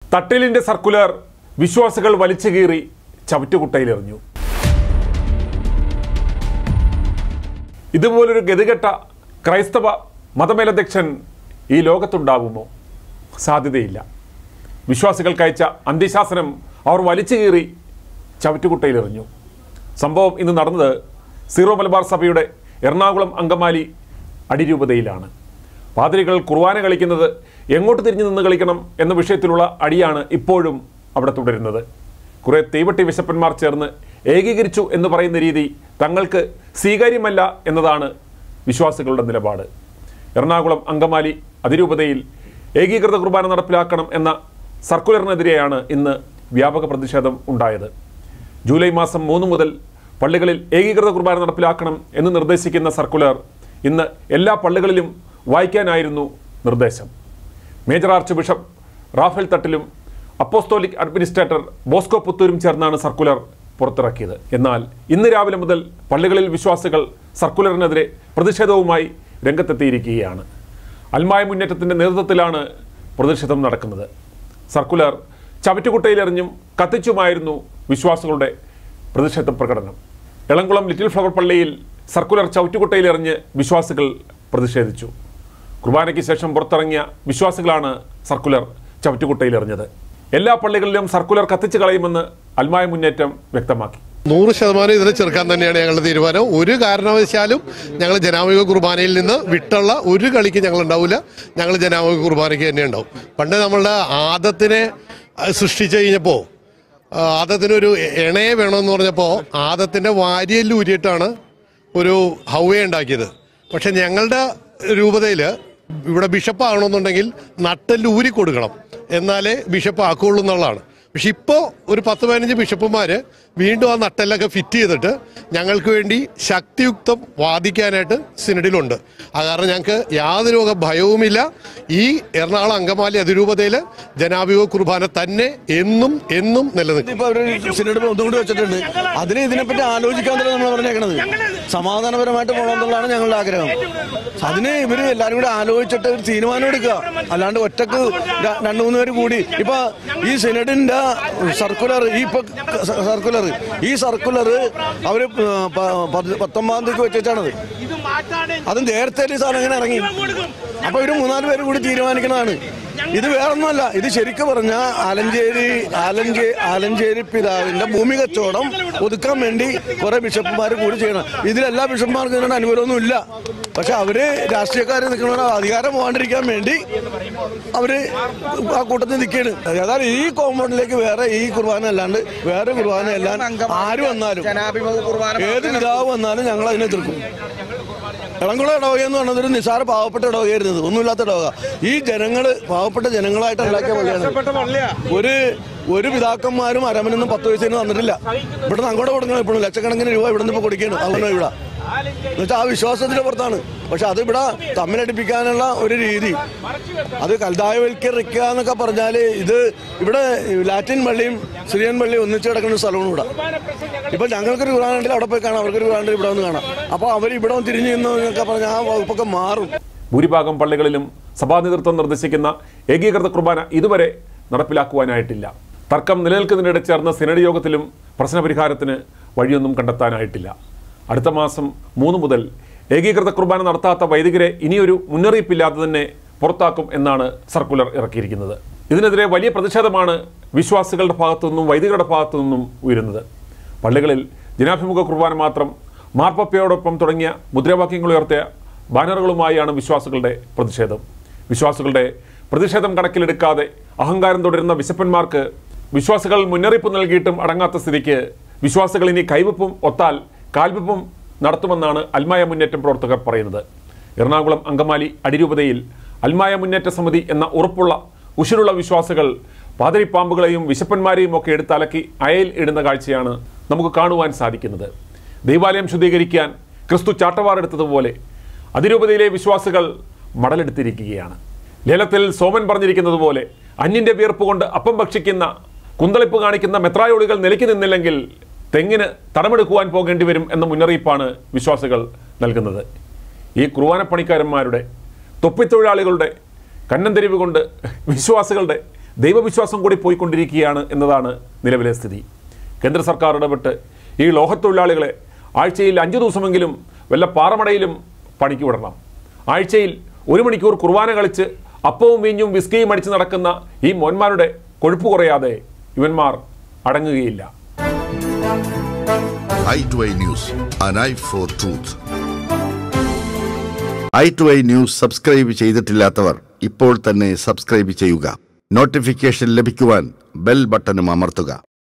തട്ടിലിന്റെ circular വിശ്വാസികൾ വലിച്ചു കീറി ചവറ്റുകുട്ടയിലെറിഞ്ഞു ഇതുപോലൊരു ഗതികെട്ട ക്രൈസ്തവ മതമേലധ്യക്ഷൻ ഈ ലോകത്തുണ്ടാകുമോ സാധ്യതയില്ല വിശ്വാസികൾക്കയച്ച അന്ത്യശാസനം അവർ വലിച്ചു കീറി ചവറ്റുകുട്ടയിലെറിഞ്ഞു സംഭവം ഇന്ന് നടന്നത് സീറോ മലബാർ സഭയുടെ എറണാകുളം അങ്കമാലി അടിരൂപതയിലാണ് പാതിരികൾ കുർബാന കളിക്കുന്നത് എങ്ങോട്ട് തിരിഞ്ഞു നിന്ന് കളിക്കണം എന്ന വിഷയത്തിലുള്ള അടിയാണ് ഇപ്പോഴും അവിടെ തുടരുന്നത് കുറേ തീവട്ടി വിശപ്പന്മാർ ചേർന്ന് ഏകീകരിച്ചു എന്ന് പറയുന്ന രീതി തങ്ങൾക്ക് സ്വീകാര്യമല്ല എന്നതാണ് വിശ്വാസികളുടെ നിലപാട് എറണാകുളം അങ്കമാലി അതിരൂപതയിൽ ഏകീകൃത കുർബാന നടപ്പിലാക്കണം എന്ന സർക്കുലറിനെതിരെയാണ് ഇന്ന് വ്യാപക പ്രതിഷേധം ഉണ്ടായത് ജൂലൈ മാസം മൂന്ന് മുതൽ പള്ളികളിൽ ഏകീകൃത കുർബാന നടപ്പിലാക്കണം എന്ന് നിർദ്ദേശിക്കുന്ന സർക്കുലർ ഇന്ന് എല്ലാ പള്ളികളിലും വായിക്കാനായിരുന്നു നിർദ്ദേശം മേജർ ആർച്ച് ബിഷപ്പ് റാഫേൽ തട്ടിലും അപ്പോസ്തോലിക് അഡ്മിനിസ്ട്രേറ്റർ ബോസ്കോ പുത്തൂരും ചേർന്നാണ് സർക്കുലർ പുറത്തിറക്കിയത് എന്നാൽ ഇന്ന് രാവിലെ മുതൽ പള്ളികളിൽ വിശ്വാസികൾ സർക്കുലറിനെതിരെ പ്രതിഷേധവുമായി രംഗത്തെത്തിയിരിക്കുകയാണ് അൽമായ മുന്നേറ്റത്തിൻ്റെ നേതൃത്വത്തിലാണ് പ്രതിഷേധം നടക്കുന്നത് സർക്കുലർ ചവറ്റുകുട്ടയിലെറിഞ്ഞും കത്തിച്ചുമായിരുന്നു വിശ്വാസികളുടെ പ്രതിഷേധ പ്രകടനം എളംകുളം ലിറ്റിൽ ഫ്ലവർ പള്ളിയിൽ സർക്കുലർ ചവറ്റുകുട്ടയിലെറിഞ്ഞ് വിശ്വാസികൾ പ്രതിഷേധിച്ചു കുർബാനയ്ക്ക് ശേഷം പുറത്തിറങ്ങിയ വിശ്വാസികളാണ് സർക്കുലർ ചവറ്റുകുട്ടയിലെറിഞ്ഞത് എല്ലാ പള്ളികളിലും സർക്കുലർ കത്തിച്ചു കളയുമെന്ന് അൽമായ മുന്നേറ്റം വ്യക്തമാക്കി നൂറ് ശതമാനം ഇതിനെ ചെറുക്കാൻ തന്നെയാണ് ഞങ്ങളുടെ തീരുമാനം ഒരു കാരണവശാലും ഞങ്ങൾ ജനാമിക കുർബാനയിൽ നിന്ന് വിട്ടുള്ള ഒരു കളിക്ക് ഞങ്ങൾ ഉണ്ടാവില്ല ഞങ്ങൾ ജനാമിക കുർബാനയ്ക്ക് തന്നെ ഉണ്ടാവും പണ്ട് നമ്മളുടെ ആദത്തിനെ അഹ് സൃഷ്ടിച്ചു കഴിഞ്ഞപ്പോൾ ആദത്തിനൊരു ഇണയെ വേണമെന്ന് പറഞ്ഞപ്പോൾ ആദത്തിൻ്റെ വാരിയല് ഊരിയിട്ടാണ് ഒരു ഹൗവയെ ഉണ്ടാക്കിയത് പക്ഷെ ഞങ്ങളുടെ രൂപതയിൽ ഇവിടെ ബിഷപ്പ് ആകണമെന്നുണ്ടെങ്കിൽ നട്ടെല്ല് ഊരി കൊടുക്കണം എന്നാലേ ബിഷപ്പ് ആക്കുള്ളൂ എന്നുള്ളതാണ് പക്ഷെ ഇപ്പോൾ ഒരു പത്ത് പതിനഞ്ച് ബിഷപ്പുമാർ വീണ്ടും ആ നട്ടെല്ലൊക്കെ ഫിറ്റ് ചെയ്തിട്ട് ഞങ്ങൾക്ക് വേണ്ടി ശക്തിയുക്തം വാദിക്കാനായിട്ട് സിനഡിലുണ്ട് ആ കാരണം ഞങ്ങൾക്ക് യാതൊരു വക ഭയവുമില്ല ഈ എറണാകുളം അങ്കമാലി അതിരൂപതയിൽ ജനാഭിമുഖ കുർബാന തന്നെ എന്നും എന്നും നിലനിൽക്കും ഇപ്പൊ അവര് സിനഡ് ഒന്നും കൂടി വെച്ചിട്ടുണ്ട് അതിന് ഇതിനെപ്പറ്റി ആലോചിക്കാൻ തന്നെ നമ്മൾ പറഞ്ഞേക്കണത് സമാധാനപരമായിട്ട് പോകണമെന്നുള്ളതാണ് ഞങ്ങളുടെ ആഗ്രഹം അതിന് ഇവര് എല്ലാരും കൂടി ആലോചിച്ചിട്ട് ഒരു തീരുമാനം എടുക്കുക അല്ലാണ്ട് ഒറ്റക്ക് ര- രണ്ടു മൂന്ന് പേര് കൂടി ഇപ്പൊ ഈ സിനഡിന്റെ സർക്കുലർ ഈ ഇപ്പൊ സർക്കുലർ ഈ സർക്കുലർ അവര് പ- പ- പത്തൊമ്പതാം തീയതി വെച്ചിട്ടാണത് അത് നേരത്തെ ഈ സാധനം ഇങ്ങനെ ഇറങ്ങി അപ്പൊ ഒരു മൂന്നാല് പേര് കൂടി തീരുമാനിക്കുന്നതാണ് ഇത് വേറൊന്നുമല്ല ഇത് ശരിക്കും പറഞ്ഞ ആലഞ്ചേരി ആലഞ്ചേ ആലഞ്ചേരി പിതാവിന്റെ ഭൂമി കച്ചവടം ഒതുക്കാൻ വേണ്ടി കുറെ ബിഷപ്പുമാർ കൂടി ചെയ്യണം ഇതിലെല്ലാ ബിഷപ്പുമാർക്കും ഇതിനുള്ള അനുകൂലമൊന്നും ഇല്ല പക്ഷെ അവര് രാഷ്ട്രീയക്കാർ നിൽക്കുന്ന അധികാരം പോകാണ്ടിരിക്കാൻ വേണ്ടി അവര് ആ കൂട്ടത്തിൽ നിൽക്കുകയാണ് ഏതായാലും ഈ കോമ്പൗണ്ടിലേക്ക് വേറെ ഈ കുർബാന അല്ലാണ്ട് വേറെ കുർബാന എല്ലാം ആര് വന്നാലും ഏത് പിതാവ് വന്നാലും ഞങ്ങൾ അതിനെ എതിർക്കും ഇളംകുളം ഇടവക എന്ന് പറഞ്ഞത് ഒരു നിസാര പാവപ്പെട്ട ഇടവകയായിരുന്നത് ഒന്നുമില്ലാത്ത ഇടവക ഈ ജനങ്ങള് പാവപ്പെട്ട ജനങ്ങളായിട്ട് ഉണ്ടാക്കിയ പള്ളിയാണ് ഒരു ഒരു പിതാക്കന്മാരും അരമനൊന്നും പത്ത് പൈസ തന്നിട്ടില്ല ഇവിടെ നിന്ന് അങ്ങോട്ട് കൊടുക്കണം ഇപ്പോഴും ലക്ഷക്കണക്കിന് രൂപ ഇവിടെ നിന്ന് ഇപ്പൊ കൊടുക്കുകയാണ് അതുകൊണ്ട് ഇവിടെ എന്നുവെച്ചാൽ ആ വിശ്വാസത്തിന്റെ പുറത്താണ് പക്ഷെ അത് ഇവിടെ തമ്മിലടിപ്പിക്കാനുള്ള ഒരു രീതി അത് കൽതായവൽക്കരിക്കുക എന്നൊക്കെ പറഞ്ഞാല് ഇത് ഇവിടെ ലാറ്റിൻ പള്ളിയും സിറിയൻ പള്ളിയും ഒന്നിച്ച് കിടക്കുന്ന ഒരു സ്ഥലമാണ് ഇവിടെ ഇപ്പൊ ഞങ്ങൾക്കൊരു കുറാനുണ്ടെങ്കിൽ അവിടെ പോയി കാണാം അവർക്കൊരു കുറാനുണ്ടെങ്കിൽ ഇവിടെ വന്ന് കാണാം അപ്പൊ അവർ ഇവിടെ വന്ന് തിരിഞ്ഞു നിന്നൊക്കെ പറഞ്ഞാൽ ആ വകുപ്പൊക്കെ മാറും ഭൂരിഭാഗം പള്ളികളിലും സഭാ നേതൃത്വം നിർദ്ദേശിക്കുന്ന ഏകീകൃത കുർബാന ഇതുവരെ നടപ്പിലാക്കുവാനായിട്ടില്ല തർക്കം നിലനിൽക്കുന്നതിനിടെ ചേർന്ന സിനഡ് യോഗത്തിലും പ്രശ്നപരിഹാരത്തിന് വഴിയൊന്നും കണ്ടെത്താനായിട്ടില്ല അടുത്ത മാസം മൂന്ന് മുതൽ ഏകീകൃത കുർബാന നടത്താത്ത വൈദികരെ ഇനിയൊരു മുന്നറിയിപ്പില്ലാതെ തന്നെ പുറത്താക്കും എന്നാണ് സർക്കുലർ ഇറക്കിയിരിക്കുന്നത് ഇതിനെതിരെ വലിയ പ്രതിഷേധമാണ് വിശ്വാസികളുടെ ഭാഗത്തു നിന്നും വൈദികരുടെ ഭാഗത്തു നിന്നും ഉയരുന്നത് പള്ളികളിൽ ജനാഭിമുഖ കുർബാന മാത്രം മാർപ്പപ്പയോടൊപ്പം തുടങ്ങിയ മുദ്രാവാക്യങ്ങൾ ഉയർത്തിയ ബാനറുകളുമായാണ് വിശ്വാസികളുടെ പ്രതിഷേധം വിശ്വാസികളുടെ പ്രതിഷേധം കണക്കിലെടുക്കാതെ അഹങ്കാരം തുടരുന്ന വിശപ്പന്മാർക്ക് വിശ്വാസികൾ മുന്നറിയിപ്പ് നൽകിയിട്ടും അടങ്ങാത്ത സ്ഥിതിക്ക് വിശ്വാസികൾ ഇനി കൈവപ്പും ഒത്താൽ കാൽവെപ്പും നടത്തുമെന്നാണ് അൽമായ മുന്നേറ്റം പ്രവർത്തകർ പറയുന്നത് എറണാകുളം അങ്കമാലി അടിരൂപതയിൽ അൽമായ മുന്നേറ്റ സമിതി എന്ന ഉറപ്പുള്ള ഉശിരുള്ള വിശ്വാസികൾ പാതിരിപ്പാമ്പുകളെയും വിശപ്പന്മാരെയും ഒക്കെ എടുത്ത് അലക്കി അയൽ ഇടുന്ന കാഴ്ചയാണ് നമുക്ക് കാണുവാൻ സാധിക്കുന്നത് ദൈവാലയം ശുദ്ധീകരിക്കാൻ ക്രിസ്തു ചാട്ടവാറെടുത്തതുപോലെ അതിരൂപതയിലെ വിശ്വാസികൾ മടലെടുത്തിരിക്കുകയാണ് ലേലത്തിൽ സോമൻ പറഞ്ഞിരിക്കുന്നത് പോലെ അന്യന്റെ വിയർപ്പ് കൊണ്ട് അപ്പം ഭക്ഷിക്കുന്ന കുന്തളിപ്പ് കാണിക്കുന്ന മെത്രായോളികൾ നിലയ്ക്ക് നിന്നില്ലെങ്കിൽ തെങ്ങിന് തടമെടുക്കുവാൻ പോകേണ്ടി വരും എന്ന മുന്നറിയിപ്പാണ് വിശ്വാസികൾ നൽകുന്നത് ഈ കുർബാനപ്പണിക്കാരന്മാരുടെ തൊപ്പിത്തൊഴിലാളികളുടെ കന്നന്തിരിവ് കൊണ്ട് വിശ്വാസികളുടെ ദൈവവിശ്വാസം കൂടി പോയിക്കൊണ്ടിരിക്കുകയാണ് എന്നതാണ് നിലവിലെ സ്ഥിതി കേന്ദ്ര സർക്കാർ ഇടപെട്ട് ഈ ലോഹത്തൊഴിലാളികളെ ആഴ്ചയിൽ അഞ്ചു ദിവസമെങ്കിലും വല്ല പാറമടയിലും പണിക്ക് വിടണം ആഴ്ചയിൽ ഒരു മണിക്കൂർ കുർബാന കളിച്ച് അപ്പവും വീഞ്ഞും വിസ്കിയും അടിച്ച് നടക്കുന്ന ഈ മോന്മാരുടെ കൊഴുപ്പ് കുറയാതെ ഇവന്മാർ അടങ്ങുകയില്ല eye to eye news an eye for truth eye to eye news subscribe ചെയ്തിട്ടില്ലാത്തവർ ഇപ്പോൾ തന്നെ സബ്സ്ക്രൈബ് ചെയ്യുക നോട്ടിഫിക്കേഷൻ ലഭിക്കുവാൻ ബെൽ ബട്ടണും അമർത്തുക